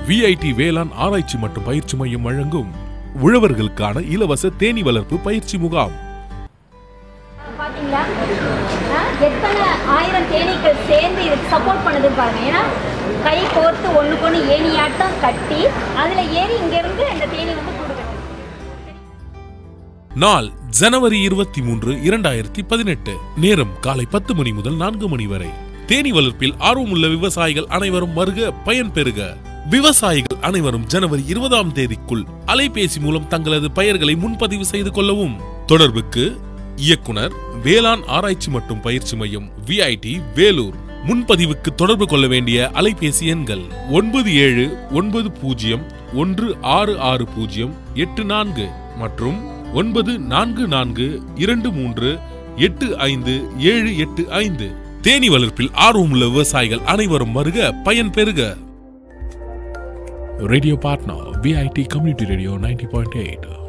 VIT வேளாண் ஆராய்ச்சி மற்றும் பயிற்சி மையம் வழங்கும் உழவர்களுக்கான இலவச தேனி வளர்ப்பு பயிற்சி முகாம் பாத்தீங்களா ஆ, எத்தனை ஆயிரம் தேனீக்கள் சேர்ந்து இதுக்கு சப்போர்ட் பண்ணுதுன்னு பாருங்க ஏன்னா கை கோர்த்து ஒண்ணுக்கு ஒண்ணு ஏணியாட்டம் கட்டி அதுல ஏறி இங்க இருந்து அந்த தேனி வந்து கொடுக்குது நாள் ஜனவரி இருபத்தி மூன்று இரண்டாயிரத்தி பதினெட்டு நேரம் காலை பத்து மணி முதல் நான்கு மணி வரை தேனி வளர்ப்பில் ஆர்வமுள்ள விவசாயிகள் அனைவரும் வருக பயன் பெறுக விவசாயிகள் அனைவரும் ஜனவரி இருபதாம் தேதிக்குள் அலைபேசி மூலம் தங்களது பெயர்களை முன்பதிவு செய்து கொள்ளவும் தொடர்புக்கு இயக்குனர் வேளாண் ஆராய்ச்சி மற்றும் பயிற்சி மையம் விஐடி வேலூர் முன்பதிவுக்கு தொடர்பு கொள்ள வேண்டிய அலைபேசி எண்கள் ஒன்பது ஏழு ஒன்பது பூஜ்ஜியம் ஒன்று ஆறு ஆறு பூஜ்ஜியம் எட்டு நான்கு மற்றும் ஒன்பது நான்கு நான்கு இரண்டு மூன்று எட்டு ஐந்து ஏழு எட்டு ஐந்து தேனி வளர்ப்பில் ஆர்வமுள்ள விவசாயிகள் அனைவரும் வருக பயன் பெறுக radio partner VIT community radio ninety point eight